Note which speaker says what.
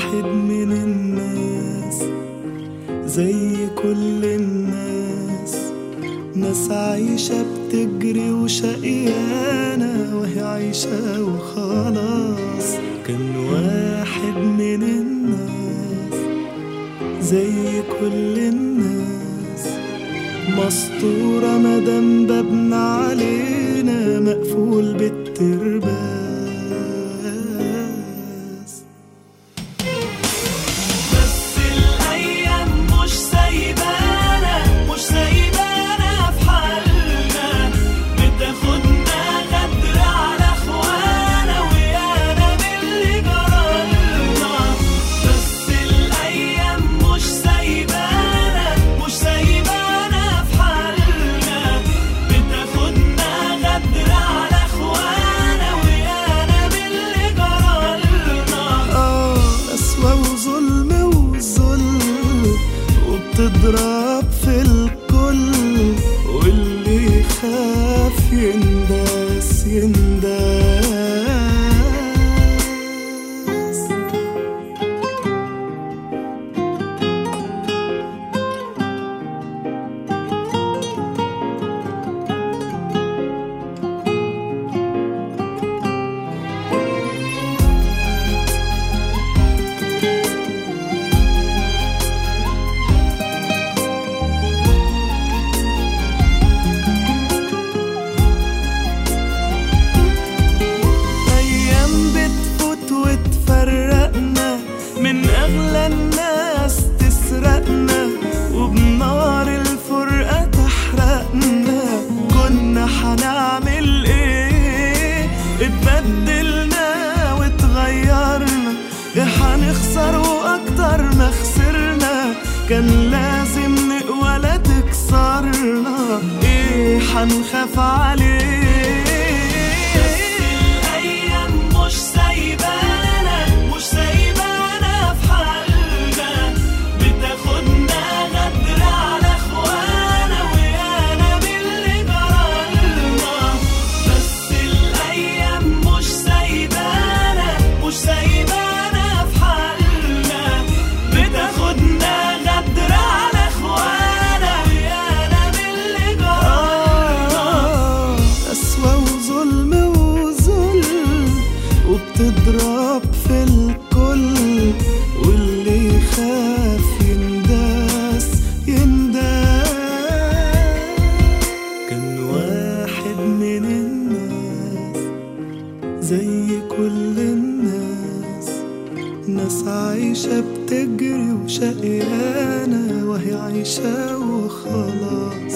Speaker 1: واحد من الناس زي كل الناس ناس عايشة بتجري وشقيانة وهي عايشة وخلاص كان واحد من الناس زي كل الناس مسطورة مدام بابنا علينا مقفول بالترباس بس الأيام مش سايبانا مش سايبانا في حالنا بتاخدنا غدر على إخوانا ويانا باللي جرالنا بس الأيام مش سايبانا مش سايبانا في حالنا بتاخدنا غدر على إخوانا ويانا باللي جرالنا آه قسوة وظلم وذل وبتضرب في الكل واللي يخاف ينداس ينداس أيام بتفوت وتفرقنا من أغلى الناس تسرقنا وبنار الفرقة تحرقنا كنا حنعمل إيه اتبدلنا واتغيرنا يا حنخسر وأكتر ما خسرنا كان لازم نقوى لا تكسرنا إيه حنخاف عليه الأيام مش سايبانا مش سايبانا في حالنا بتاخدنا غدر على إخوانا ويانا باللي جرالنا بس الأيام مش سايبانا مش سايبانا في حالنا بتاخدنا غدر على إخوانا ويانا باللي جرالنا قسوة وظلم وذل وبتضرب في الكل واللي يخاف ينداس ينداس كان واحد من الناس زي كل الناس ناس عايشة بتجري وشقيانة وهي عايشة وخلاص